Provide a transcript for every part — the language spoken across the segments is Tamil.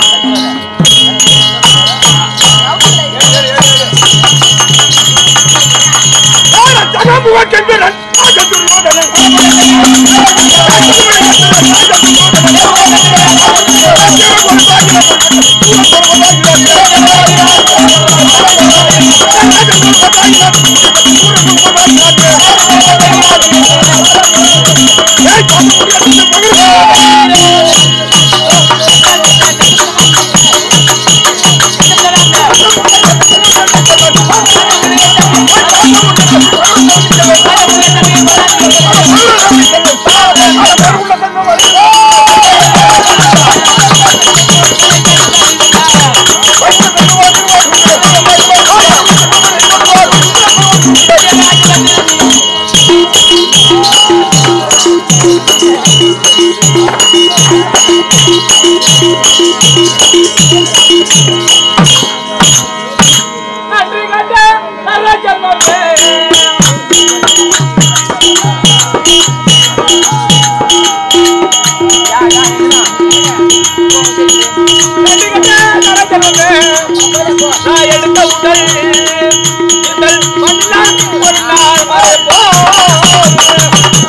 நன்றி கண்ட நல்ல ஜென்மமே நன்றி கண்ட நல்ல ஜென்மமே நான் எடுத்த உடல் உடல் மண்ணால் ஒரு நாள் மறைப்போம்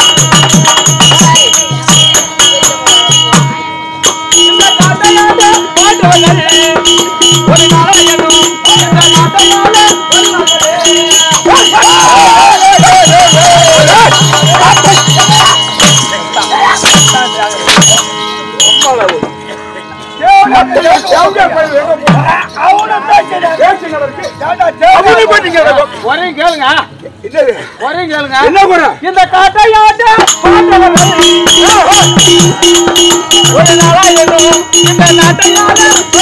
இந்த காட்டையாக பாடுவதே ஒரு நாளையனும் இந்த நாட்டையால ஒரே கேளுங்க ஒரே கேளுங்க என்ன குறை இந்த காட்டையாட்ட பாண்டவர்கள் ஒரு நாளாயிரம் இந்த நாட்டையால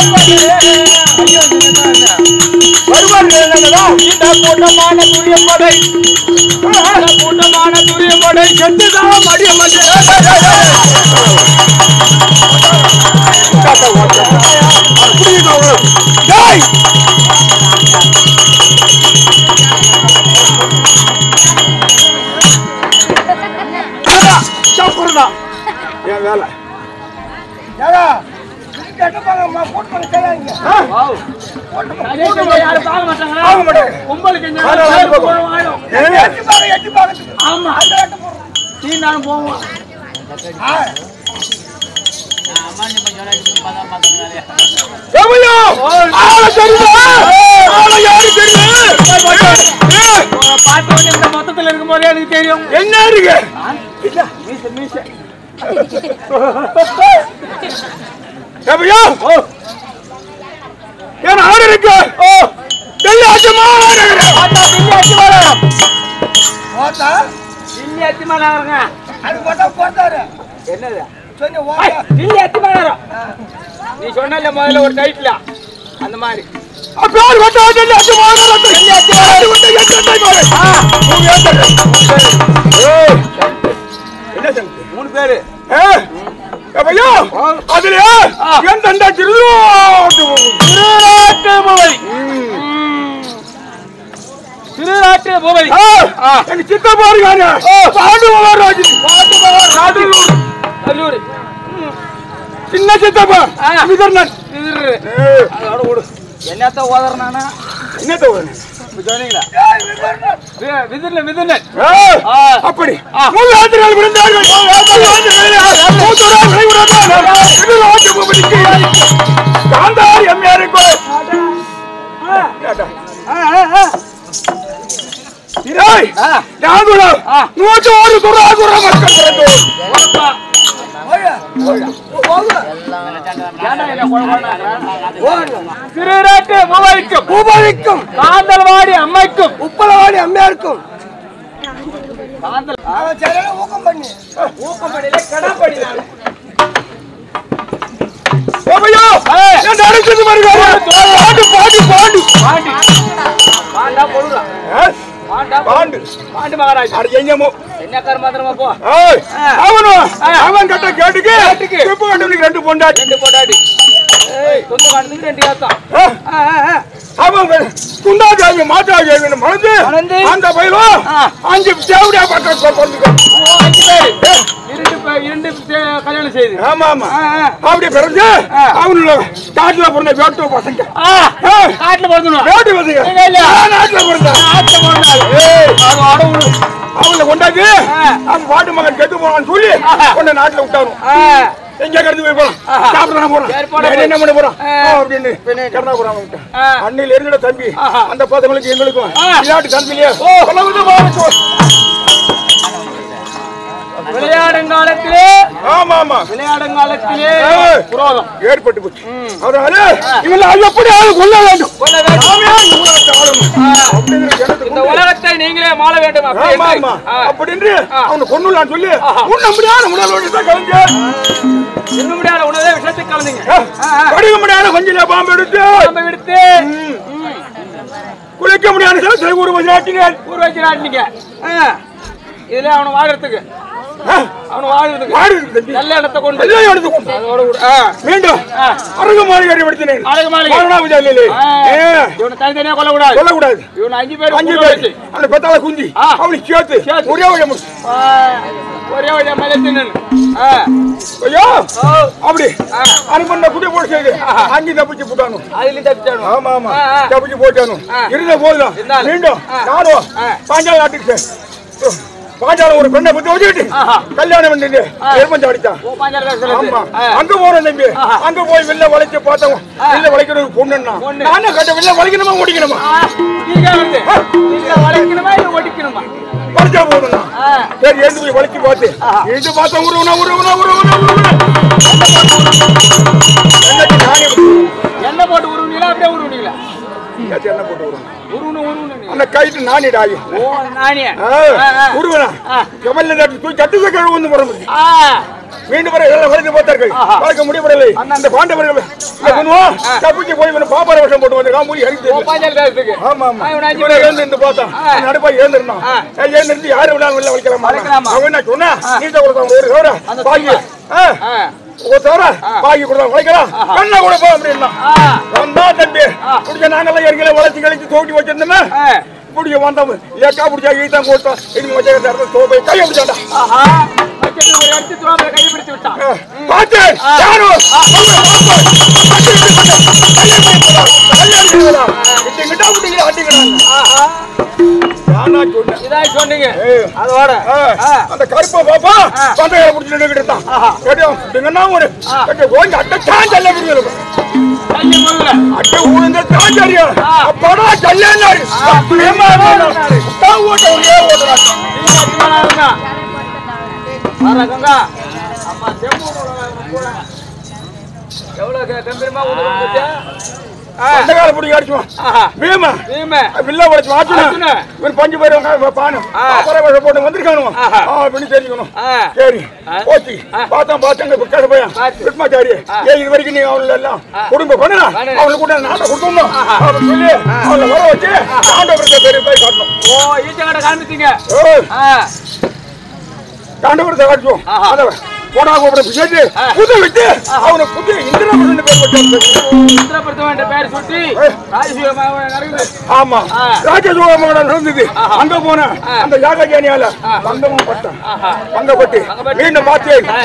இந்த கூட்டமான துரியம்படை இந்த கூட்டமான துரியம்படை செத்துதான் மடிய என் வேலை யாரும் பார்க்க மாட்டாங்களா ஆக மாட்டாங்க உங்களுக்கு இந்த ஆனா, நேரம் ஆமா. போய் வாழும். ஏன்? ஆமா நீ நானும் போவோம் எவையோ? ஆளை தெரியுமா? ஆளை யாரு தெரியும்? ஏய், பார்த்த உடனே இந்த மொத்தத்துல இருக்கும் போதே எனக்கு தெரியும் என்ன இருக்கு மீச மீச எவையோ? என் ஆடு இருக்கு டெல்லி ஆச்சமா ஆடு இருக்கு. பார்த்தா தில்லி அச்சு வரும் தில்லி அச்சு மாறாங்க என்னது ஐய், தில்லி அச்சு மாறாரம் நீ சொன்னல முதல்ல ஒரு டைட்டில் அந்த மாதிரி அப்பேர் வட்டா டெல்லி ஆச்சமா ஆடு இருக்கு. டெல்லி ஆச்சமா ஆடு வட்டா எட்டு டைம் ஆடு. உங்க ஏத்தது. ஏய், என்ன சங்கதி? மூணு பேரு ஏய், எவையோ? அதுல என் தண்டா திருநாட்டு திருநாட்டு பூவலி திருநாட்டு பூவலி ஆ, எங்க சித்தப்பா இருக்காங்க பாண்டு மகாராஜ் பாட்டு பகவான் நாடூர் கல்லூரி சின்ன சித்தப்பா ஆ. விதர்ணன் இது ஏய், அதோட விடு என்னத்த ஓதறனானா என்னத்த ஒரு சொன்னீங்களா விதிர்ல விதிர்ல ஏய், ஆ. அப்படி ஆ. முன் ஆத்திரங்கள் விழுந்தார்கள் மூத்தோரால் விளைவிடாதார். இது ராஜ பூபதிக்கு. காந்தார் எம்மையாருக்கு. ஏய், ஆ. நாங்குளம் ஆ. நூற்று ஒரு துறாதுற மக்கள் பிறந்தோர். ஓடப்பா ஏன்டா என்ன குழப்பம்னா? திருநாட்டு மூவரிக்கும் பூபதிக்கும் காந்தல்வாடி அம்மைக்கும் உப்பலவாடி அம்மையாருக்கும் காந்தல் எவையோ? ஏய். என் நடுக்குது வருகிறார். பாண்டு பாண்டு பாண்டு பாண்டி பாண்டா பொழுதா ஏய், பாண்டா பாண்டு பாண்டு மகாராஜ் அட எங்கமோ என்ன கர்மாத்திரமா போ ஏய், ஆ. அவனும் ஆ. அவன் கட்ட கேட்டுக்கு கேட்டுக்கு. இப்ப கட்டவனுக்கு ரெண்டு பொண்டாட்டி ரெண்டு போட்டாடி ஏய் சொந்த காரணத்துக்கு ரெண்டு ஏத்தம் ஆ. அவன் குண்டாதேவி மாதாதேவின்னு மறந்து மறந்து. அந்த பயிலும் ஆ. அஞ்சு தேவடியா பக்கம் கொண்டு அஞ்சு பேரு இரண்டு பேரு இரண்டு சே- கல்யாணம் செய்து ஆமா ஆமா ஆ, ஆ. அப்படி பிறந்து ஆ. அவங்கள காட்டுல பிறந்த வேட்டு பசங்க ஆ, ஆ, காட்டுல பிறந்தணும் வேட்டு பசங்க இல்ல, இல்ல. நான் நாட்டுல பிறந்தேன் ஆத்த பிறந்தாள். ஏய், அவன் அடவு. அவங்கள கொண்டாந்து ஆ. அவங்க பாட்டு மகன் கெட்டு போனான்னு சொல்லி ஆஹா. கொண்டு நாட்டுல விட்டாரு ஆ, எங்க கடந்து போய் போறோம் ஆஹா. சாப்பிட போறோம் சரி, போடா, நான் என்ன பண்ண போறோம் ஆ. ஆ, அப்படின்னு பின்ன. கருணா போறான் அவன்கிட்ட ஆ. அன்னையில இருந்துட தம்பி ஆஹா. அந்த பசங்களுக்கு எங்களுக்கும் ஆ. விளையாட்டு தம்பிலையே ஓ. ஓ விளையாடும் காலத்திலே ஆமா ஆமா விளையாடும் காலத்திலே ஏய். புரோதம் ஏற்பட்டு போச்சு ம். அதனால இவங்களை எப்படியாவது கொல்ல வேண்டும் கொல்ல வேண்டும். நாமே இந்த ஊராட்சி ஆளணும். ஆ. அப்படிங்கிற எண்ணத்துக்கு இந்த உண்டு. உலகத்தை நீங்களே மாள வேண்டும் அப்படி ஆமா என்று. ஆமா ஆ. அப்படின்னு ஆ. அவனை கொன்னுலான்னு சொல்லி ஆஹா. உன்ன முடியாத முதல்வடி தான் கலைஞர் இன்னும் முடியாத உணவே விஷத்தை கலந்தீங்க கடிக முடியாத கொஞ்சில பாம்பு எடுத்து நம்ம விடுத்து ம். குளிக்க முடியாத சில ஒரு நாட்டினர் ஊர் வச்சு நாட்டினீங்க இதுல அவனை வாழறதுக்கு அவனை வாழ்றதுக்கு மாடு தம்பி நல்ல இடத்தை கொண்டு எல்லாம் எடுத்து கொண்டு அதோட கூட ஆ. மீண்டும் ஆ. அருகு மாளிகை எடுத்தினேன் அழகு மாளிகை மாரணாபுஜாலிலே ஆ. இவனை தனித்தனியா கொல்லக்கூடாது சொல்லக்கூடாது இவனை அஞ்சு பேர் அஞ்சு கூப்பிட்டு பேர் வச்சு. அந்த பெத்தால குந்தி ஆ. அவனுக்கு சேர்த்து சேர்த்து. ஒரே வழியா முடிச்சு ஆ. ஒரே வழியா மலைத்து நின்னு. ஆ. ஐயோ ஓ. அப்படி ஆ. அனுமந்த குடி போட்டு செய்து அங்கே தப்பிச்சு போட்டானு அதுலயும் தப்பிச்சானு. ஆமா ஆமா ஆ, ஆ. தப்பிச்சு போட்டானு ஆ. இருந்த போதும் இருந்தாலும். மீண்டும் ஆ. நானும் ஆ. பாஞ்சால நாட்டுக்கு சே- பாஞ்சால ஒரு பெண்ணை பத்தி வச்சுக்கிட்டு ஆஹா. கல்யாணம் பண்ணிட்டு ஆ. எருமஞ்ச அடித்தான் ஓ, பாஞ்சால காசுல இருந்து. ஆமா ஆ. அங்க போறோம் தம்பி ஆஹா. அங்க போய் வெளில வளைச்சு பார்த்தோம் ஆ. வெளில வளைக்கிறது பொண்ணுன்னா பொண்ணு. நானும் கட்ட வெளில வளைக்கணுமா முடிக்கணுமா ஆ. நீங்க வந்து. நீங்க வளைக்கணுமா இல்ல ஒடிக்கணுமா வளைச்சா போதும்னா ஆ. சரி எழுந்து போய் வளைச்சு பார்த்து ஆஹா. எழுந்து பார்த்தா உருவனா உருவனா உருவனா உருவனா என்னக்கு நானே எண்ணெய் போட்டு உருவீங்களா அப்படியே உருவீங்களா ஏதாச்சும் என்ன போட்டு உருவனா உருவணும் உருவணும் அந்த கைட்டு நானிடா ஆயும் ஓ நானியா உருவனா ஆ. கமல்ல நட்டு தூக்கி கட்டு கட்டு வந்து வர முடியும் ஆ மீண்டும் வரை எல்லாம் வளைத்து பார்த்தார்கள் ஆஹா. வளைக்க முடியவில்லை அந்த பாண்டவர்கள் என்ன பண்ணுவோம் தப்பிச்சு போய் இவனை பாப்பார வருஷம் போட்டு வந்து ராமூலி ஓ அடித்து பாஞ்சால காசுக்கு ஆமா ஆமா ஆ, இவனை அஞ்சு இவனை பேர். எழுந்திருந்து பார்த்தான் ஆ. நடுப்பா எழுந்திருந்தான் ஆ. எழுந்திருந்து யாரு விடாம வெளில வளைக்கலாமா வளைக்கலாமா? அவன் என்ன சொன்னா ஆ. நீ தான் கொடுத்தான் ஒரு சவர அந்த பாக்கி சும்மா. ஆ ஆ ஒரு சவர ஆ. பாக்கி கொடுத்தான் வளைக்கலாம் ஆஹா. கண்ணை கொடுப்போம் அப்படின்னா ஆ வந்தா தம்பி ஆ. குடிச்ச நாங்கெல்லாம் ஏற்கனவே வளைச்சு கழிச்சு தோட்டி வச்சிருந்தோமே ஆ குடிக்க வந்தோம் ஏக்கா பிடிச்சா ஈத்தான் கொடுத்தோம் இது மச்ச தோப்பை கையை பிடிச்சாண்டா ஆஹா வச்சது ஒரு இடத்து துவாபில கை பிடித்து விட்டான் பாத்து ஆ. யாரோ அவங்க பாத்து ஆஹா நானா சொன்னேன் இதாய் சொன்னீங்க ஏய். அதோட ஆ, ஆ. அந்த கருப்பை பாப்பா ஆ. பந்தகளை பிடிச்சி நின்றுகிட்டு இருந்தான் ஆஹா. கேட்டோம் இங்கன்னா ஒரு ஆ. கேட்டு ஓங்கி அட்டை சாஞ்சல்ல விடுதல் கையை முதல்ல அட்டை ஊழுந்த சாஞ்சரியா ஆ. அப்படா கல்யாணாரு ஆ. ஏமா ஏமாறாரு. தான் ஓட்ட ஒரே ஓட்டுறாரு நீங்க அதிகமான இருந்தா வர கங்கா அம்மா செம்பு கூட எவ்வளவு க- கம்பீரமா ஊதுறோம் பாத்தியா? ஆ. அந்த கால பிடிக்க அடிச்சுவான் ஆஹா வீமா வீமே வில்ல உடைச்சு அர்ஜுனா. வாச்சுனா இவன் பஞ்சு போயிருவாங்க பானு ஆ. அப்புறம் வேஷம் போட்டு வந்திருக்கானுவா ஆஹா. ஆ அப்படின்னு தெரிஞ்சுக்கணும் ஆ சரி ஆ. போச்சு ஆ. பார்த்தோம் பார்த்தாங்க இப்ப கேட்ட பையன் பார்த்து. கிருஷ்ணாச்சாரி ஆ. ஏன் இது வரைக்கும் நீ அவங்கள எல்லாம் ஆ. குடும்பம் பண்ணல பண்ணுனேன். அவங்களுக்கு கூட நாட்டை கொடுத்தோம் ஆஹா. அப்படின்னு சொல்லி அவங்கள வர வச்சு காண்டபுரத்தை பேரு போய் காட்டணும் ஓ ஈச்சங்கடை காமிச்சிங்க ஏய், ஆ காண்டபுரத்தை காட்டுவோம் ஆஹா. அதை போனா கூப்பிட சேர்த்து ஆ. புது விட்டு அவனை புது இந்திரபுரன் பேர் வச்சாரு இந்திரபிரதம் என்ற பெயர் சுட்டி ஏய். ராஜசூயமாக நடக்குது ஆமா ஆ. ராஜசோகமோட இருந்தது ஆஹா. அங்க போன ஆ. அந்த யாகஜானியால ஆ. பங்கமும் பட்டான் ஆஹா பங்கப்பட்டு பங்கப்பட்டு. மீண்டும் பார்த்து ஆ.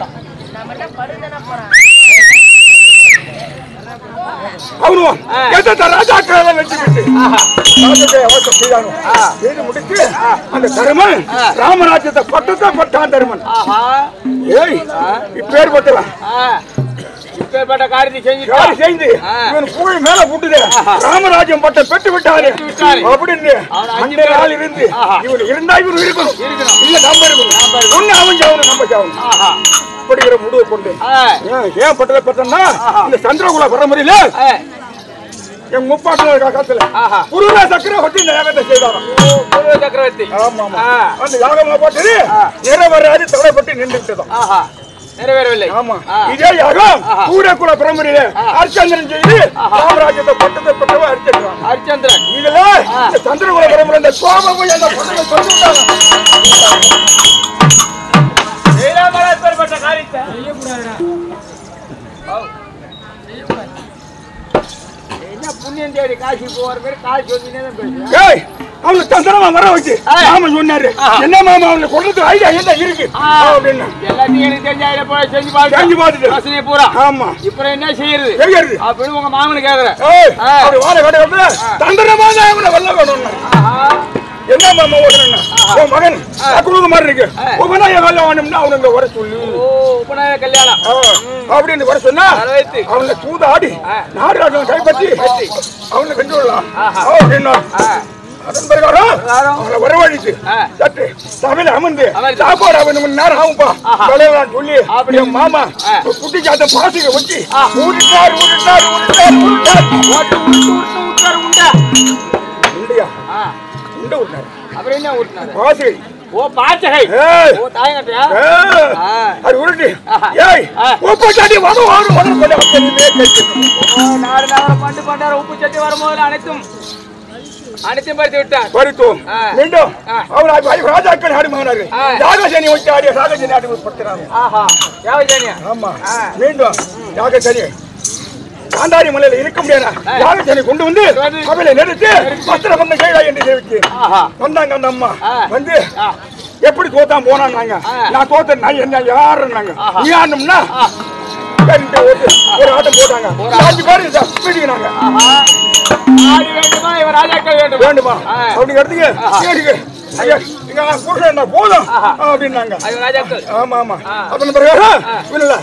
அவனும் ஆ. எந்த ராஜாக்களை வச்சுக்கிட்டு ஆஹா ராஜத்தை அவசரம் செய்தானோ ஆ. செய்து முடித்து அந்த தருமன் ஆ. ராமராஜ்யத்தை பட்டத்தை பட்டான் தருமன் ஆஹா ஏய் இப்பேர் பட்டவன் ஆ இப்பேற்பட்ட காரியத்தை செஞ்சுட்டா யாரு செய்து ஆ. இவன் புகழ் மேல புட்டுது ஆஹா. ராமராஜ்யம் பட்டம் பெற்று விட்டாரு பெற்று விட்டாரு. அப்படின்னு அவன் அஞ்சு அந்த பேர். நாள் இருந்து ஆஹா. இவன் இருந்தா இவன் இருக்கணும் இருக்கணும். இல்ல நம்ம நாம இருக்கணும் இருக்கணும். ஒண்ணு அவன் சாவணும் நம்ம சாவணும் ஆஹா அப்படிங்கிற முடிவு கொண்டு ஆ ஏன், ஏன் பட்டதை பெற்றா ஆஹா. இந்த சந்திரகுல பரம்பரையில ஆ என் முப்பாட்டு காலத்துல ஆஹா குருவ சக்கரவர்த்தி இந்த யாகத்தை செய்தாராம் ஓ பூர்வ சக்கரவர்த்தி ஆமா ஆமா ஆ. அந்த யாகமா போட்டு ஆ. நிறைவேறாது தடைப்பட்டு நின்றுட்டதான் ஆஹா நிறைவேறவில்லை ஆமா ஆ. இதே யாகம் ஆஹா. சூரியகுல பரம்பரையில ஆ. அர்ச்சந்திரன் செய்து ஆஹா. ராமராஜ்யத்தை பட்டத்தை பெற்றவன் அர்ச்சந்திரன் ஹரிச்சந்திரன் இதுல ஆ. இந்த சந்திரகுல பரம்பரை இந்த கோபம் போய் அந்த பட்டத்தை சொல்லி விட்டாங்க ஏற்பட்ட காரியத்தை செய்யக்கூடாதுடா என்ன புண்ணியம் தேடி காசி போற மாதிரி காசு வச்சுனே தான் பேசுறேன் ஏய் அவனை தந்திரமா வர வச்சு ஆ. மாமா சொன்னாரு ஆஹா. என்ன மாமா அவனை கொண்டது ஐடியா என்ன இருக்கு ஆ. அப்படின்னு எல்லாத்தையும் எனக்கு தெரிஞ்ச ஐடியா போல செஞ்சு பாத்து செஞ்சு பார்த்துட்டு. யோசனையை பூரா ஆமா இப்ப என்ன செய்யறது செய்யறது அப்படின்னு உங்க மாமனு கேக்குறேன் ஏய் ஆ. அப்படி வாழ கட்ட கட்ட தந்திரமா தான் அவனை வெல்ல வேணும்னா ஆஹா என்ன மாமா ஓடுறேன்னா உன் மகன் அக்குழுது மாதிரி இருக்கு ஆ. உன் மகன் வெல்ல வேணும்னா அவனை இங்க வர சொல்லு ஓ உபநாயக கல்யாணம் ஆ, அப்படின்னு வர சொன்னா வர வைத்து. அவனை சூதாடி ஆ. நாடு கைப்பற்றி அவனை வென்று விடலாம் ஆஹா. அப்படின்னா ஆ. அதன் பிரகாரம் பிரகாரம். அவனை வரவழைத்து ஆ. சற்று சமையல அமர்ந்து அமர்ந்து. சாப்பாடு அவன் மணி நேரம் ஆகும்பா ஆஹா. விளையாடலாம் சொல்லி அப்படி. என் மாமா ஆ. ஒரு குட்டி சாத்த பாசிக்க வச்சு ஆ. ஊடிட்டார் ஊடிட்டார் ஊடிட்டார் ஊடிட்டார் ஓட்டு உருட்டு உருட்டு உருட்டாரு உண்டா உண்டையா ஆ, உண்டை விட்டார் அப்புறம் என்ன உருட்டினாரு பாசி ஓ பாச்சகை ஏய் ஓ தாயங்கட்டியா ஏய். ஆ. அது உருட்டி ஆஹா. ஏய் ஆ. உப்பு சாட்டி வர வர வர கொண்டு வந்து கேட்டு ஓ நாடு நகரம் பண்டு பண்டார உப்பு சட்டி வரும்போது அனைத்தும் அனைத்தையும் பறித்து விட்டார் வருத்தம் ஆ. மீண்டும் ஆ. அவர் ஐ- ராஜாக்கள் ஆடி மகனாரு ஆ. யாகசேனி வச்சு ஆடிய யாகசேனி ஆடி படுத்துறாங்க ஆஹா யாவஜானியா ஆமா ஆ. மீண்டும் யாகசேனி காந்தாரி மலையில இருக்க முடியாத ஆ. யாகசேனி கொண்டு வந்து வந்து. அவளை நிறுத்தி பத்திர பண்ண கைடா என்று தெரிவிச்சு ஆஹா வந்தாங்க அந்த அம்மா ஆ. வந்து ஆ. எப்படி தோத்தான் போனாங்க ஆ. நான் தோத்த நான் என்ன யாருன்னாங்க ஆஹா. நீ ஆடணும்னா ஆ. சரின்ட்டு ஒரு ஒரு ஆட்டம் போட்டாங்க ஒரு அஞ்சு பேர் இதை பிடிக்கிறாங்க ஆஹா ஆடி வேண்டுமா இவர் ராஜாக்கள் வேண்டுமா வேண்டுமா ஆ. அப்படி எடுத்துக்க ஆஹா. கேட்டுக்க ஐயா இங்க புருஷன் என்ன போதும் ஆஹா. அப்படின்னாங்க அது ராஜாக்கள் ஆமா ஆமா ஆ. அப்ப பிறகு ஆ. இல்ல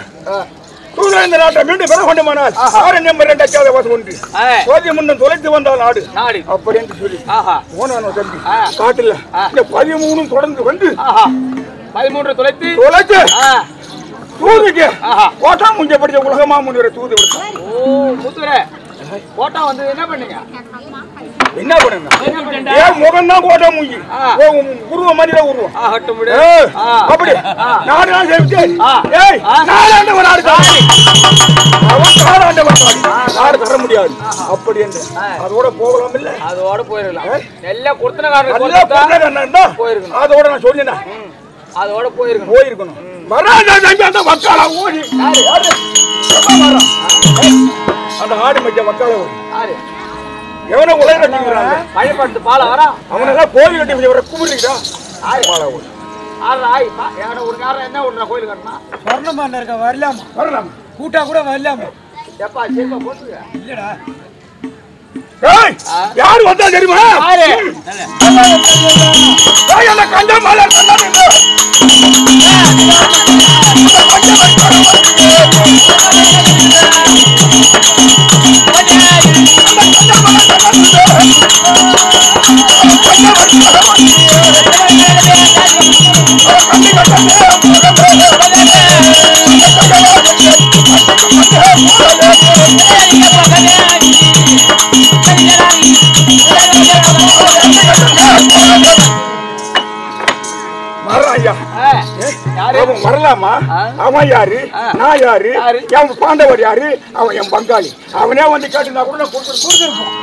தூதர் இந்த நாட்டை மீண்டும் பெற கொண்டுமானால் ஆஹா. ஆரண்யம் ரெண்டு அச்சாத வாசம் ஒன்று ஆ, சோதியம் முன்னும் தொலைத்து வந்தால் நாடு நாடு அப்படி என்று சொல்லி ஆஹா போனான் ஒரு தம்பி ஆ. காட்டுல ஆ. இந்த பதிமூணும் தொடர்ந்து வந்து ஆஹா பதிமூன்று தொலைத்து தொலைச்சு ஆ, தூதுக்கு ஆஹா கோட்டா முஞ்ச படிச்ச உலகமா முன்னிற தூது விடுத்தான் ஓ முத்துரே போட்டா வந்து என்ன பண்ணீங்க என்ன பண்ணுங்க என்ன பண்ணீங்க ஏன் முகம் தான் கோட்டா முஞ்சி ஆ. உருவம் மாதிரி தான் உருவம் ஆ ஹட்டு முடி ஏய், ஆ. அப்படி ஆ. நாடு நாள் சேவிச்சு ஆ. ஏய் ஆ. நாடாண்டவன் நாடு தாண்டி அவன் நாடாண்டவன் தாண்டி நாடு தர முடியாது அப்படி என்று ஆ. அதோட போகலாம் இல்ல அதோட போயிருக்கலாம் ஏய். எல்லாம் குடுத்தனக்காரனுக்கு நல்லா கொடுத்தா போட்டா போயிருக்கணும். அதோட நான் சொன்னேன் ம், அதோட போயிருக்கணும் போயிருக்கணும் வராத தம்பி அந்த வக்கால ஓடி யாரு? யாரு? எவன் வரான்? ஏய், அந்த ஆடு மச்ச வக்கால ஓடி யாரு எவனை உலக கட்டிக்கிறாங்க பழையப்பட்டு பால வரா அவனெல்லாம் கோயில் கட்டி இவரை கும்பிடுறான் யாரு பால ஓடி ஆறு ஆய் பா என்கிட்ட ஒரு நேரம் என்ன விடுற கோயில் கட்டினா வரணுமா இருக்க வரலாமா வரலாம் கூட்டா கூட வரலாமா எப்பா சரிப்பா போட்டுக்க இல்லடா ஏய் யார் வந்தா தெரியுமா யாரு ஏய், அந்த கஞ்ச மலர் கண்ணாடி இல்ல. வர்றான் ஐயா ஆ, யாரு அவன் வரலாமா ஆ. அவன் யாரு ஆ. நான் யாரு யாரு? என் பாண்டவர் யாரு அவன் என் பங்காளி அவனே வந்து கேட்டுனா கூட நான் கொடுத்து கொடுத்துருப்போம்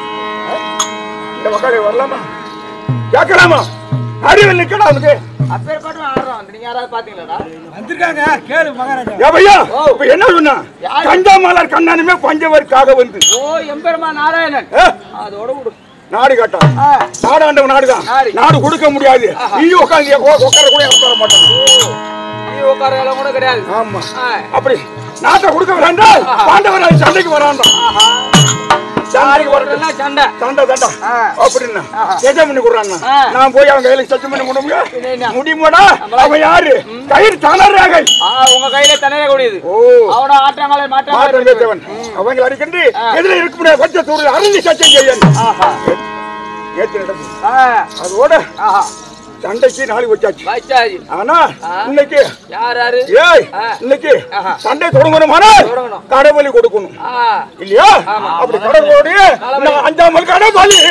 இந்த மக்களை வரலாமா கேட்கலாமா அறிவில் நிக்கடா அவனுக்கு அப்பேற்பட்டு ஆடுறோம் நீங்க யாராவது பாத்தீங்களாடா வந்திருக்காங்க கேளு மகாராஜா ஏ பையா ஓ. இப்ப என்ன சொன்னா யாரு? கஞ்சமலர் கண்ணனுமே பஞ்சவருக்காக வந்து ஓ எம்பெருமா நாராயணன் ஏ, அதோட விடு நாடு காட்டா ஆ, நாடாண்டவன் நாடுதான் நாடு. நாடு கொடுக்க முடியாது ஆஹா. நீ உட்காந்து உட்கார கூட உட்கார மாட்டான் ஓ நீ உட்கார இடம் கூட கிடையாது ஆமா ஆ, அப்படி நாட்டை கொடுக்க வேண்டாம் ஆஹா. பாண்டவர் அது சண்டைக்கு வரான்டான் ஆஹா. சண்டைக்கு வரட்டும் எல்லாம் சண்டை சண்டை தண்டா ஆ. அப்படின்னா ஆஹா. எஜம் பண்ணி கொடுறாங்க ஆ. நான் போய் அவன் கையில சச்சம் பண்ணி முடியும் என்ன, என்ன? முடியுமாடா நம்மளா- அவன் யாரு கயிறு தளர்றாக ஆ, உங்க கையில தண்ணீர கூடியது ஓ அவட ஆட்டங்களை மாற்றம் மாற்றம் பேசவன் அவங்க அடிக்கண்டு ஆ. எதிர இருக்க முடியாது கொஞ்சம் தூரம் அறிஞ்சு சச்சம் செய்யணும் ஆஹா ஏத்து நடக்கும் ஆ, அதோட ஆஹா சண்டைக்கு நாளைக்கு வச்சாச்சு வச்சாச்சு ஆனா ஆ. இன்னைக்கு யார் யாரு ஏய் ஆ. இன்னைக்கு ஆஹா. சண்டை தொடங்கணுமானா தொடங்கணும். கடவுளி கொடுக்கணும் ஆ, இல்லையா ஆமா. அப்படி கடவுளோடு கடவுளி. அஞ்சாமல் கடவுளி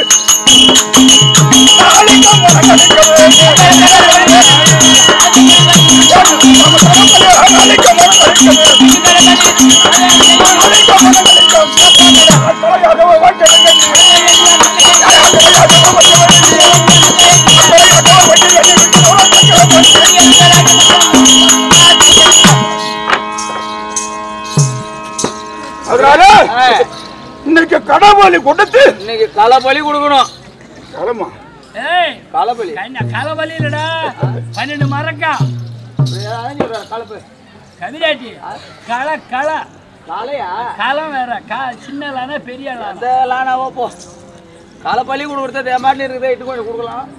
அதனால ஆ, இன்னைக்கு கடவுளை கொடுத்து இன்னைக்கு களை பலி கொடுக்கணும் களமா ஏய் களை பலி கண்ணா களவலி இல்லடா பன்னெண்டு மரக்கா கலப்பு கதிராட்டி கள கள காலையா களம் வேற கா சின்ன லானா பெரிய லானா அந்த லானாவோ போ களை பலி கொடுக்குறது என் மாட்டி இருக்குது இட்டு கொஞ்சம் கொடுக்கலாம்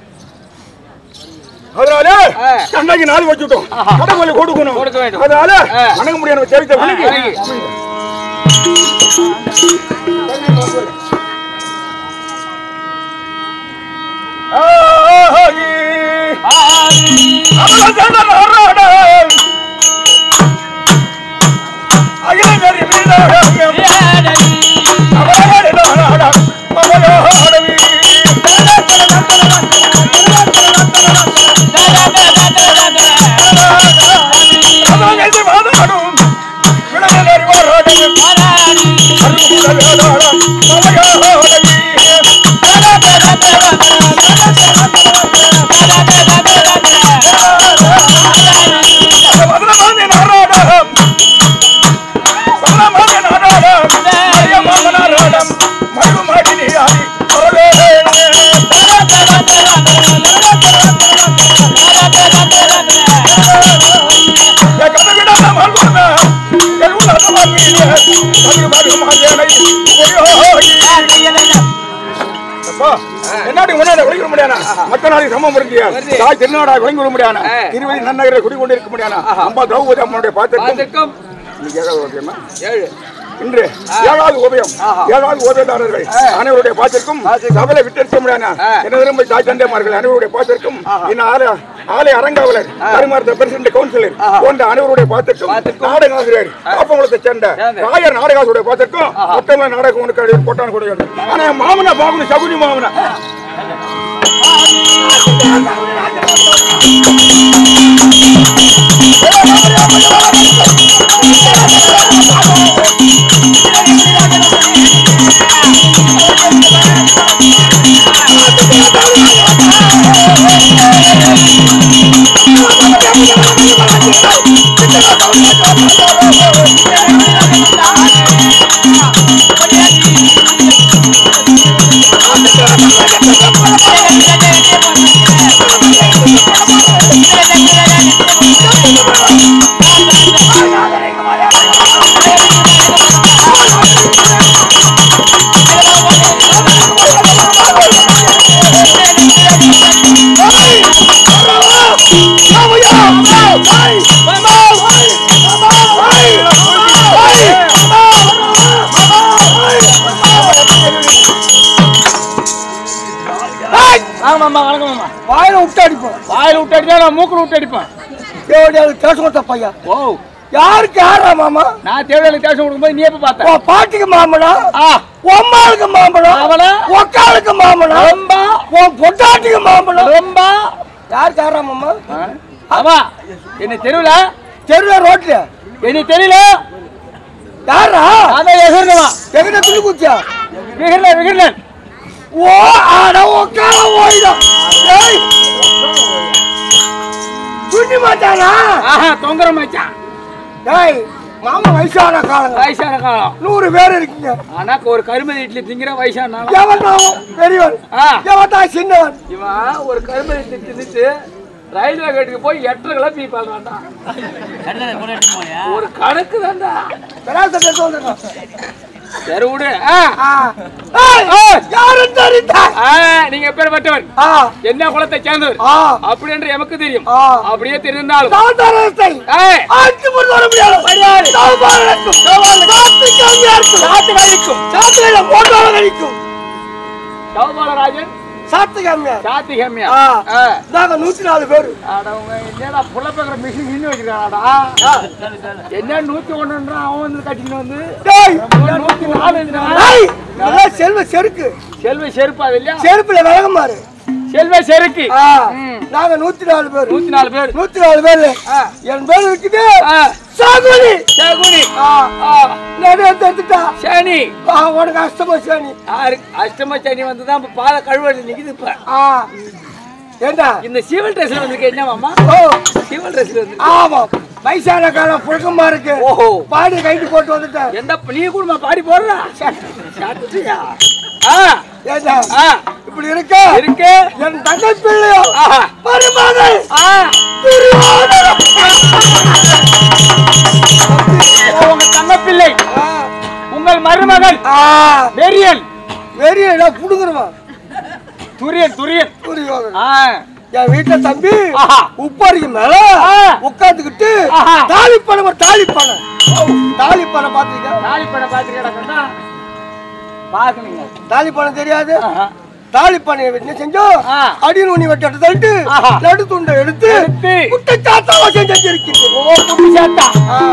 அதனால ஆ. கண்ணாக்கு நாள் வச்சுட்டோம் ஆஹா. கடவுளை கொடுக்கணும் கொடுக்க வேண்டும். அதனால ஆ. வணங்க முடியாது தெரிவித்த வணங்கி வணங்கி. ஆஹி. அவளதனரடல். அகிலங்கரி வீரர்கள். அவளதனரடல். மலையாளவி. அவளது வாதாடும். விளையாடறி வாராடும். அருள்முதலாளம். மலையாளவி. மதுரமானே நாராடம். மதுரமானே நாராடம். மரியமாம நாராடம். மருமாடினி ஆடி வரவேணே. என் கதவிடாத வாழ்வுமே. என் உள்ளத வாழ்வீரே. மது மருமாதேனை உபயோகி. அப்பா, என்னாடி உன்னால விளங்கிட முடியாதா? மத்த நாளைக்கு சமம் இருக்கியா? வருது. தாய் திருநாடா விளங்கிட முடியாதா? ஆ. திருவதி நன்னகரை குடிக்கொண்டிருக்க முடியாதா? அம்பா திரௌபதி அம்மனுடைய பாத்திரத்தில் பார்த்துக்கும் இன்னைக்கு ஏழாவது ஓவியமா? ஏழு இன்று ஏழாவது ஓவியம் ஆஹா. ஏழாவது ஓவியதாரர்கள் அனைவருடைய பாத்திற்கும் சபலை விட்டிருக்க முடியாதா ஆ. என்ன விரும்ப தாய் தந்தைமார்கள் அனைவருடைய பாத்திற்கும் இன்னும் ஆலய ஆலய அரங்காவலர் பரிமாற்ற பிரசிடண்ட் கவுன்சிலர் போன்ற அனைவருடைய பாத்திற்கும் பாத்திற்கும். நாடக ஆசிரியர் காப்பங்குளத்தை சேர்ந்த சேர்ந்த. ராயர் நாடகாசுடைய பாத்திற்கும் மொத்தமா நாடகம் உனக்கு போட்டான கூட ஆனா என் மாமனா பாமன சகுனி மாமனா வாங்க மாமா வணக்கம் மாமா வாயில விட்டு அடிப்போம் வாயில விட்டு அடிச்சா நான் மூக்குல விட்டு அடிப்பேன் தேவடியாவது பேச கொடுத்த பையன் ஓ யாருக்கு யாரா மாமா நான் தேவையான தேசம் கொடுக்கும்போது நீ எப்ப பார்த்த உன் பாட்டிக்கு மாம்பழம் ஆ உம்மாளுக்கு மாம்பழம் அவள ஒக்காளுக்கு மாம்பழம் ரொம்ப உன் பொட்டாட்டிக்கு மாம்பழம் ரொம்ப யாருக்கு யாரா மாமா ஆமா என்ன தெருவுல தெருல ரோட்ல என்ன தெரியல யாரா அதான் எகிர்னவா எங்கிட்ட துணி குத்தியா விகிர்ல விகிர்லன் ஓ ஆட ஒக்கால ஓயிடும் ஏய் துணி மாட்டானா ஆஹா தொங்கர மச்சான் ஏய் மாமா வயசான காலங்க வயசான காலம் நூறு பேர் இருக்கீங்க ஆனா ஒரு கருமதி இட்லி திங்கிற வயசான எவன் தான் பெரியவன் ஆ. எவன் தான் சின்னவன் இவன் ஒரு கருமதி இட்லி தின்னுட்டு ரயில்வே கேட்டுக்கு போய் எட்டரை கிலோ பீ பாடுறான்டா ஒரு கணக்கு தான்டா பெராசத்தை எடுத்து வந்துடுறான். சரி விடு ஆ. ஆ. ஏய், ஏய். யாரும் தெரியுதா? ஆ, நீங்க எப்பேற்பட்டவன் ஆ, என்ன குலத்தை சேர்ந்தவர் ஆ, அப்படி என்று எமக்கு தெரியும் ஆ. அப்படியே தெரிந்தாலும் சாதாரணத்தை ஏய், ஆட்சி கொண்டு வர முடியாது. சாதாரணத்தும், சாத்துக்கு அங்கீகாரத்தும், சாத்து வழிக்கும் சாத்துகையில மோட்டார் கழிக்கும். சௌபாலராஜன் சாத்துக்கு அங்கீகாரம். சாத்தி ஹேமியா ஆ. ஆ. நாங்க நூத்தி நாலு பேரு அட, உங்க என்னடா புள்ள பேக்கிற மிஷின் இன்னும் வச்சிருக்காடா என்ன நூத்தி ஒண்ணுன்றான் அவன் வந்து கட்டிக்கிட்டு வந்து டேய், இவன் நூத்தி நாலுன்றான். டேய், இதெல்லாம் செல்வ செருக்கு செல்வ செருப்பா அது இல்லையா செருப்புல விலகமாறு செல்வ செருக்கு ஆ, ம். நாங்க நூத்தி நாலு பேரு நூத்தி நாலு பேர் நூத்தி நாலு பேரு ஆ. என் பேர் இருக்குது ஆ. சாகுனி சகுனி ஆ, ஆ. நிறைய எடுத்துட்டா சனி ஆ, உனக்கு அஷ்டம சனி யாரு அஷ்டம சனி வந்து தான் இப்ப பாத கழுவடி நிக்குது இப்ப ஆ ஏண்டா இந்த சிவில் ட்ரெஸ்ல வந்திருக்க என்னவாமா ஓ சிவில் ட்ரெஸ்ல வந்து ஆமா வயசான காலம் புழக்கமா இருக்கு ஓஹோ பாடி கைட்டு போட்டு வந்துட்டேன் எந்த நீ கூட பாடி போடுறா ஆ ஏண்டா ஆ இப்படி இருக்க இருக்கு என் தங்கை பிள்ளையோ ஆஹா மருமகள் ஆ உங்க தங்க பிள்ளை உங்கள் மருமகள் ஆ வெறியன் வெறிய நான் புடுங்குறவன் துரியன் துரியன் புரியும் ஆ என் வீட்டுல தம்பி ஆஹா. உப்பாரிக்கு மேல ஆ. உட்காந்துக்கிட்டு ஆஹா. தாலி பணம் ஒரு தாலி பணம் தாலி பணம் பாத்தீங்க தாலி படம் பாத்துக்கடா சொன்னா பாக்கணுங்க தாலி பணம் தெரியாது ஆஹா. தாலி பணம் என்ன செஞ்சோம் ஆ. அடி நுனி வெட்டி தள்ளிட்டு ஆஹா. நடு துண்டை எடுத்து எடுத்து. குட்டை சாத்தாவா செஞ்சிருக்கீங்க ஓ புட்டி சேத்தா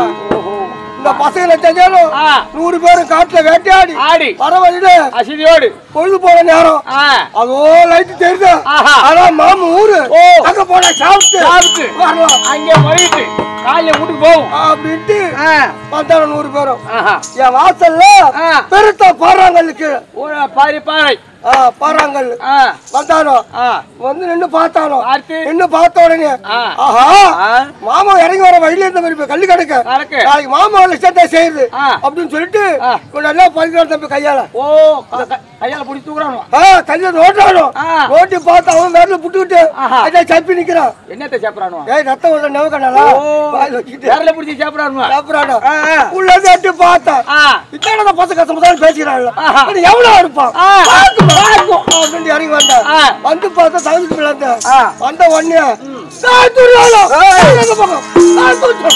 இந்த பசங்களை செஞ்சாலும் ஆ. நூறு பேரும் காட்டுல வேட்டையாடி ஆடி பரவாயில்ல அசிதியோடு பொழுது போன நேரம் ஆ அதோ லைட் தெரியுது ஆஹா. ஆனா மாமு ஊரு ஓ. அங்க போன சாப்பிட்டு சாப்பிட்டு. வரலாம் அங்கே போயிட்டு காலையில வீட்டுக்கு போகும் அப்படின்ட்டு ஆ வந்தாலும் நூறு பேரும் ஆஹா என் வாசல்ல ஆ. பெருத்த பாறாங்கல்லுக்கு ஓ பாரி பாறை ஆ, பாறாங்கல் ஆ வந்தானோ ஆ வந்து நின்னு பார்த்தானோ பார்த்து நின்னு பார்த்த உடனே ஆ. ஆஹா ஆ மாமா இறங்கி வர வழியில இருந்த மாதிரி இப்ப கல்லு கிடக்க கணக்கு நாளைக்கு மாமா லட்சத்தை செய்யுது ஆ. அப்படின்னு சொல்லிட்டு ஆ. இவன் நல்லா பதினாறு தம்பி கையால ஓ க- க- கையால பிடிச்சி தூக்குறானோ ஆ கையில நோட்டானோ ஆ. நோட்டி பார்த்து அவன் வேர்ல புட்டுக்கிட்டு ஆஹா. அதை சப்பி நிக்கிறான் என்னத்தை சாப்பிடறானோ ஏய் ரத்தம் வருது நெவ கண்ணாலா ஓ வாயில வச்சுக்கிட்டு வேறல பிடிச்சி சாப்பிடறானோ சாப்பிடாடா ஆ, ஆ. உள்ள தட்டு பார்த்தேன் ஆ இத்தனை பசங்க கஷ்டப்பட்டாலும் பேசிக்கிறாங்க ஆஹா. எவ்வளவு இருப்பான் ஆ. பார்க்கும், பார்க்கும். அப்படின்னு இறங்கி வந்தேன் ஆ. வந்து பார்த்தா தகுதி பிள்ளைந்த ஆ. வந்த உடனே "டேய், துரியோதனன், இந்த பக்கம், டேய், துரியோதனன்."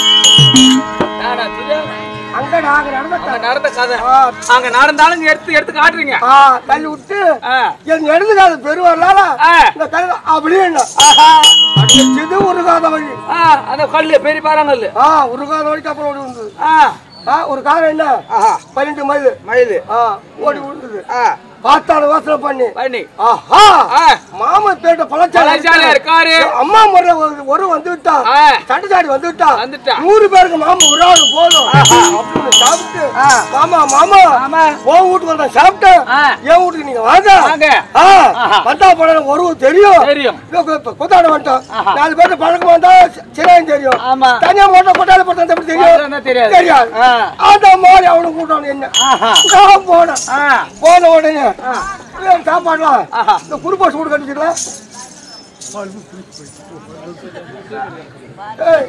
நானா தெரியாது. அங்க நாங்க நடந்த அங்க நடந்த கதை ஆ, அங்க நடந்தாலும் இங்க எடுத்து எடுத்து காட்டுறீங்க ஆ, தள்ளி விட்டு ஆ. என் இடதுகால பெருவரலால ஆ. இந்த கல்ல அப்படியே என்ன ஆஹா. அடிச்சது உருகாத வழி ஆ, அந்த கல்லு பெரிய பாறாங்கல்லு ஆ உருகாத வழிக்கு அப்புறம் ஓடி விழுந்தது ஆ ஆ ஒரு காரம் என்ன பன்னெண்டு மைல் மயிலு ஆ ஓடி விழுந்தது ஆ பார்த்தாலும் யோசனை பண்ணி பண்ணி ஆஹா ஆ மாமா பேட்ட பழச்சாலை பழச்சாலை இருக்காரு அம்மா முறை ஒரு- ஒரு வந்து விட்டா ஆ. சட்டச்சாடி வந்து விட்டா வந்துட்டா. நூறு பேருக்கு மாமா ஒரு ஆள் போதும் அப்படின்னு சாப்பிட்டு ஆ. மாமா மாமா ஆமா. உன் வீட்டுக்கு வந்தா சாப்பிட்டேன் ஆ. என் வீட்டுக்கு நீங்க வாங்க வாங்க. ஆ. ஆஹா. வந்தா படம் ஒரு தெரியும் தெரியும் இதோ இப்ப கொத்தாட வந்துட்டோம் ஆஹா. நாலு பேர்ட்ட பழக்கம் வந்தா சிறையும் தெரியும் ஆமா தனியா போட்டா கொட்டால போட்டா எப்படி தெரியும் பார்த்தா தெரியாது. தெரியாது ஆ. அந்த மாதிரி அவனுக்கு கூட்டம் என்ன ஆஹா நான் போனேன் ஆ போன உடனே ஏன் சாப்பாடுலாம் ஆஹா. இந்த குருப்பா சூடு கட்டிக்கலாம் ஏய்.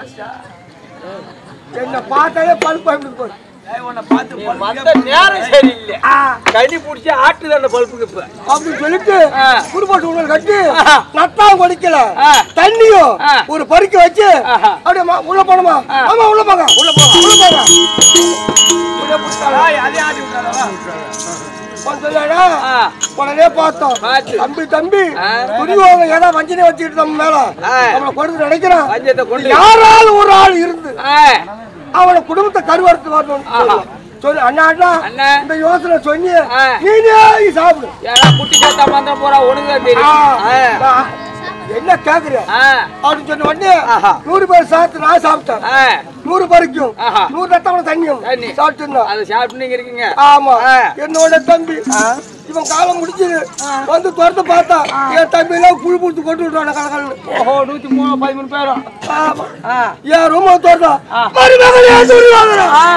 என்ன பார்த்தாலே பல்பு எப்படி போய் வந்த நேரம் சரியில்லை கனி பிடிச்சி ஆட்டுது அந்த பல்புக்கு இப்ப அப்படின்னு சொல்லிட்டு ஆ. குருப்பா சூடு கட்டி ஆஹா. நட்டாவும் குடிக்கல ஆ. தண்ணியும் ஆ. ஒரு பறிக்க வச்சு ஆஹா. அப்படியே மா- உள்ள போனோமா ஆ. ஆமா உள்ள போங்க உள்ள போங்க உள்ள போங்க உள்ள போட்டாளா? அதே ஆட்டி விட்டாரா வந்து சொன்னாடா, ஆ. உடனே பார்த்தோம் பார்த்து. தம்பி தம்பி ஆ. துரியோதனன் ஏதோ வஞ்சனை வச்சுக்கிட்டு நம்ம மேல ஆ. அவனை கொடுத்து நினைக்கிறான் பஞ்சத்தை கொண்டு யாராவது ஒரு ஆள் இருந்து ஆ அவனை குடும்பத்தை கருவறுத்து வரணும் ஆஹா. சொல்லு அண்ணா அண்ணா அண்ணா. இந்த யோசனை சொன்னி ஆ. நீனே சாப்பிடு ஏன்னா குட்டி சேர்த்தா மந்திரம் போறா உனக்கு தான் ஆ. தெரியும் ஆ. நான் என்ன கேக்குறிய ஆ அப்படின்னு சொன்ன உடனே ஆஹா. நூறு பேர் சாப்பிட்டு நான் சாப்பிட்டேன் ஆ நூறு பறிக்கும் ஆஹா. நூறு ரத்தம் தண்ணியும் தண்ணி. சாப்பிட்டு இருந்தோம் அதை சாப்பிட்டு நீங்க இருக்கீங்க ஆமா ஆ. என்னோட தம்பி இவன் காலம் முடிச்சது வந்து துரத்து பார்த்தா என் தம்பி எல்லாம் புழு புடிச்சு கொண்டு விட்டுறான கலக்கல்னு ஓஹோ நூத்தி மூணு பதிமூணு பேரும் ஆமா ஆ என் ரூம துரத்தா ஆ. மருமகனே துரியோதனா ஆ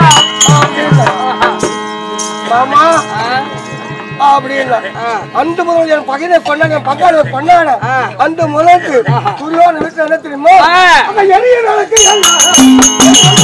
மாமா ஆ அப்படின்னா ஆ. அந்த முதல் என் பகையை கொண்டாங்க என் பங்காளி கொண்டாட ஆ. அந்த முதலுக்கு துரியோதன வீட்டுல என்ன தெரியுமா ஆ. அந்த எரிய விளக்கு எல்லாம்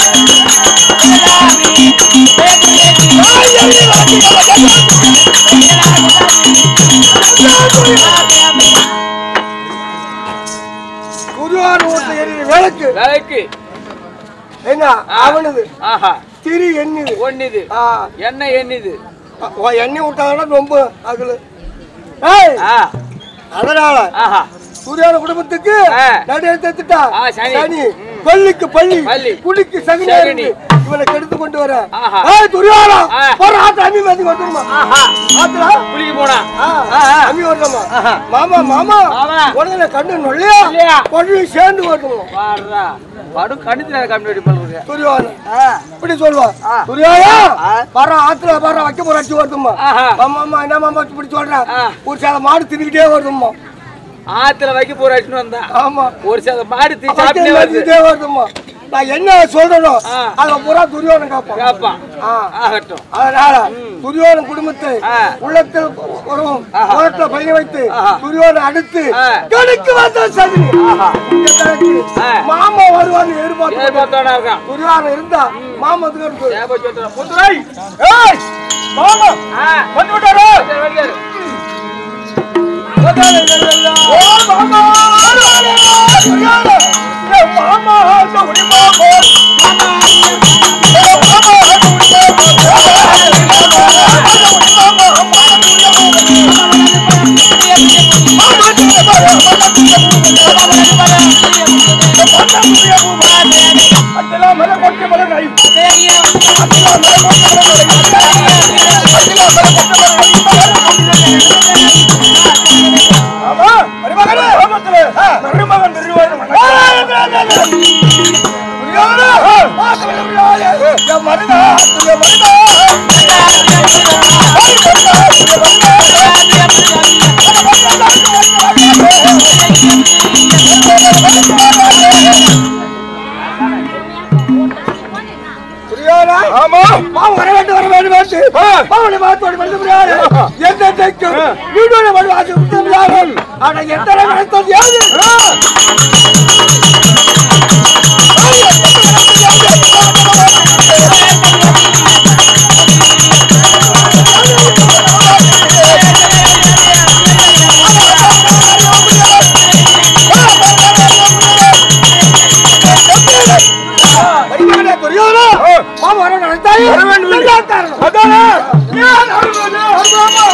துரியோதன வீட்டுல எரிய விளக்கு வேலைக்கு என்ன அவனுது ஆஹா திரி எண்ணுது ஒண்ணுது ஆ என்ன எண்ணுது உன் எண்ணெய் விட்டாங்கன்னா ரொம்ப அதுல ஏய் ஆ அதனால ஆஹா சூரியான குடும்பத்துக்கு ஆ. நடு எடுத்துட்டா ஆ, சனி. சனி ம். பள்ளிக்கு பள்ளி பள்ளி. குடிக்கு சகனி சகுனி. இருந்து இவனை கெடுத்து கொண்டு வர ஆஹா. ஏய் துரியாரா ஆ. போற ஆத்து அம்மி மாதிரி வந்துருமா ஆஹா ஆத்துலா குளிக்க போனா ஆ, ஆ, ஆ. அம்மி வரணுமா ஆஹா. மாமா மாமா மாமா. உடனே கண்ணு நொல்லையா இல்லையா? கொண்டு சேர்ந்து வரணும் பாடுறா படு கணித்துல கம்யூனிட்டி பண்றது துரியோதன ஆ இப்படி சொல்லுவா ஆ. துரியாரா ஆ. வர ஆத்துல வர வைக்க போற அடிச்சு வருதுமா ஆஹா. மாமா மாமா என்ன மாமா இப்படி சொல்ற ஆ. ஒரு சில மாடு தின்னுக்கிட்டே வருதுமா ஆத்துல வைக்க போற அடிச்சுன்னு வந்தா ஆமா ஒரு சில மாடு தீ வைக்க சாப்பிட்டே வருது தின்னுக்கிட்டே வருதுமா நான் என்ன சொல்றேனோ ஆ. அத பூரா துரியோதனன் கேட்பான் கேப்பான் ஆ. ஆகட்டும் அதனால துரியோதன குடும்பத்தை ஆ. உள்ளத்தில் உறவும் ஆஹா. உலகத்துல பைய வைத்து ஆஹா. துரியோதனை அடுத்து ஆ. கணக்கு வந்த சதி இந்த கணக்கு ஆ. மாமா வருவான்னு எதிர்பார்த்து ஏற்பட்டோட இருக்கான் துரியோதனன் இருந்தா மாமத்துக்கு இருக்கு ஏற்பட்டு முத்துரை ஏய் மாமா ஆ வந்து விட்டாரோ சரி, வெளியேறு. ஓ மாமா வருவாரே, வருவாரே. ஏ மாமா அந்த உடி மாமா மாமா ஏ மாமா அந்த உடி மாமா அதெல்லாம் மலை கொட்டி மலை நாய் அதெல்லாம் மலை கொட்டி மலை நாய் அதெல்லாம் மலை கொட்டி மலை நாய் ஆமா மருமகனே ஆபத்துல மருமகன் திருவாரூர் ஆமா பாவம் வர வேண்டும் வர வேண்டும் வந்து பாவனை மாத்தோடு வந்து முடியாது எந்த தைக்கும் வீடோட வருவாது முடியாது ஆனா எத்தனை நடத்தது யாரு மருமகனே துரியோதனா பாவம் வர நடத்தாயே வர வேண்டும் என்று. காரணம் அதானே ஏன் அருமனே மாமா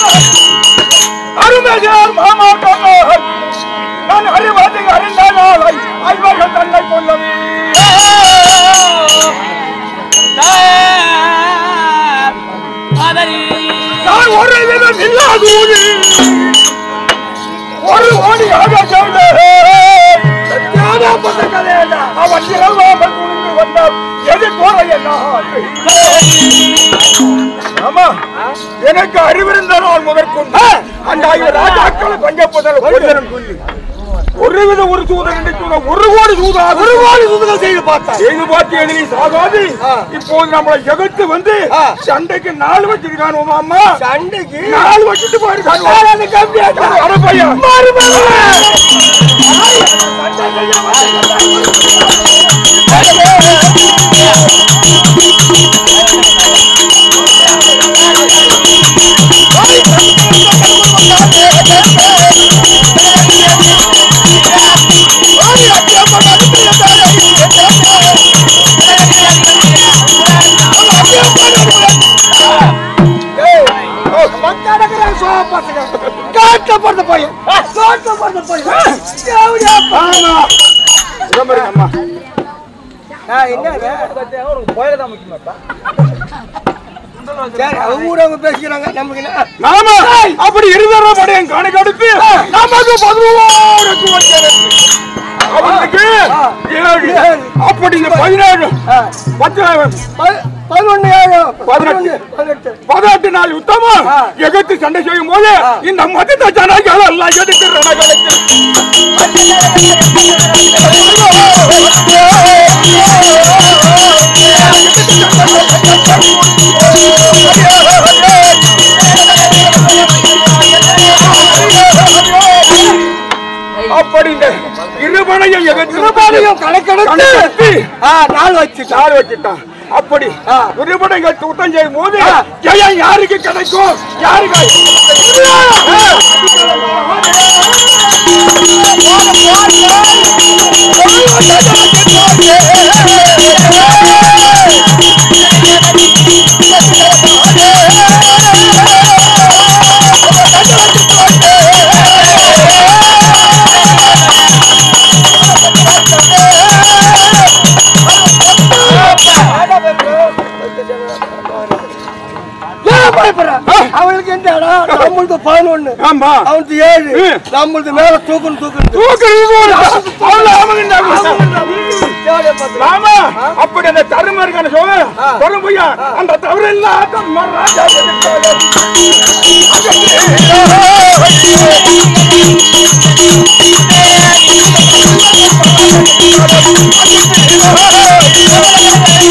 அருமேஜர் மாமா கண்ணன் நான் அறிவாதி அறிந்தானால் ஐவர்கள் தன்னை கொல்லவே நான் ஒரு விதம் இல்லாது ஒரு ஓடியாக சொன்னேன் ஞானப்பட்ட கதையடா அவன் இளவாமல் குனிந்து வந்தால் எது தோலை என்ன ஆமா எனக்கு அறிவிருந்த நாள் முதற்கொண்டு அந்த ஐந்து ராஜாக்களை பஞ்சப்பதர் ஒருதரம் சொல்லி ஒருவித ஒரு சூதன் என்று சொல்ல ஒரு கோடி சூதா ஒரு கோடி சூதனை செய்து பார்த்தா செய்து பார்த்து எழுதி சாகாது இப்போது நம்மளை எதிர்த்து வந்து சண்டைக்கு நாள் வச்சிருக்கான் உமா அம்மா சண்டைக்கு நாள் வச்சுட்டு போயிருக்கான் கம்மியாக்கா அட பையன் காட்ட பிறந்த பையன் காட்ட பிறந்த பையன் தேவடியா ஆமா இங்க பாருங்க அம்மா சரி அவங்க கூட அவங்க பேசிக்கிறாங்க நமக்கு என்ன நாம அப்படி இருதர படையன் கணக்கு அடுத்து நமக்கு பதினோருக்கு வைக்கிறது அவனுக்கு ஏழு அப்படி இந்த பதினேழு பத்து ப- பதினொன்னு ஏழு பதினெட்டு. பதினெட்டு பதினெட்டு நாள் யுத்தமா எகத்து சண்டை செய்யும் போது இந்த மதித்த ஜனங்கள் எல்லாம் எதுக்கு ரணகளுக்கு அப்படி இந்த இருபனையும் எகத்து இருபாலையும் கணக்கெடுத்து கணக்கெடுத்து ஆ, நாள் வச்சு நாள் வச்சுட்டான் அப்படி விருப்படைகள் தூட்டம் செய்யும் போது ஜெயம் யாருக்கு கிடைக்கும் யாருக்கு ஏன் பயப்படுற அவளுக்கு எந்த இடம் நம்மளுக்கு பதினொன்னு ஆமா அவனுக்கு ஏழு ம். நம்மளுக்கு மேல தூக்கணும் தூக்கணும் ஆமா அப்படி அந்த தரும இருக்கான சோழ வரும் பொய்யா அந்த தவறு இல்லாத மகாராஜா இருக்கிறார்.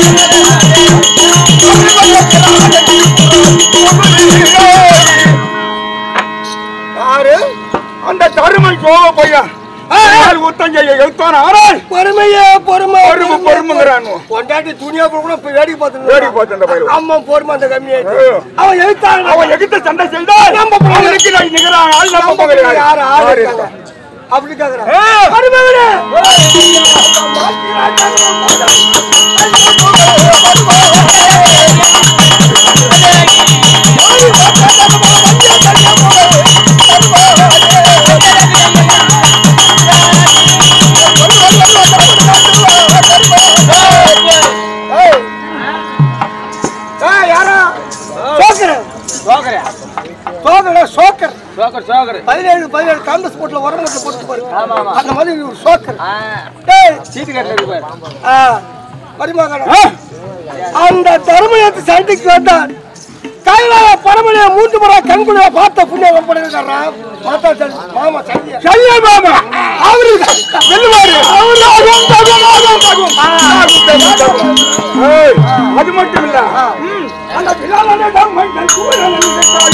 யாரு அந்த தருமன் கோவ பையன் உத்தஞ்சையை எழுத்தான ஆனால் பொறுமையே பொறுமை பொறுமை பொறுமைங்கிறான் பொண்டாட்டி துணியா கூட போய் வேடிக்கை பார்த்து வேடிக்கை பார்த்து அந்த பையன். அம்மா பொறுமை அந்த கம்மியாயிட்டு ஆ. அவன் எழுத்தான் அவன் எகிட்ட சண்டை செய்தால் நம்ம பக்கம் அவனுக்கு நான் நிகரான ஆள் நம்ம பக்கம் யாரு யாரு ஆளு யாரு இருக்காங்க? அப்படி கேக்குறான் ஏ! பொறுமையே ஏய், யாரா சோக்கரன் சோகரே சோக்கரன் சோக்கர் சோகர் சோகர் பதினேழு பதினேழு காங்கிரஸ் போட்டுல உரங்கத்தை போட்டு பாரு ஆமா, ஆமா. அந்த மாதிரி ஒரு சோக்கர் ஆ, டேய் சீட்டு கட்டது பாரு ஆ, மருமகனே. அந்த தர்மயத்து சண்டைக்கு வந்தான் கைலாய பரமனைய மூன்று முறை கண்குள்ள பார்த்த புண்ணியம் ஒப்படைக்கிறாரா பார்த்தா சரி, மாமா சல்லியா சல்லியா மாமா அவரு வெல்லுவாரு அவரு ஆகும், தகும், ஆகும், தகும். ஆகும், தகும், தகும். ஏய், அது மட்டும் இல்ல ம், அந்த பிலாலனை நம்மை நல் கூறல் என்று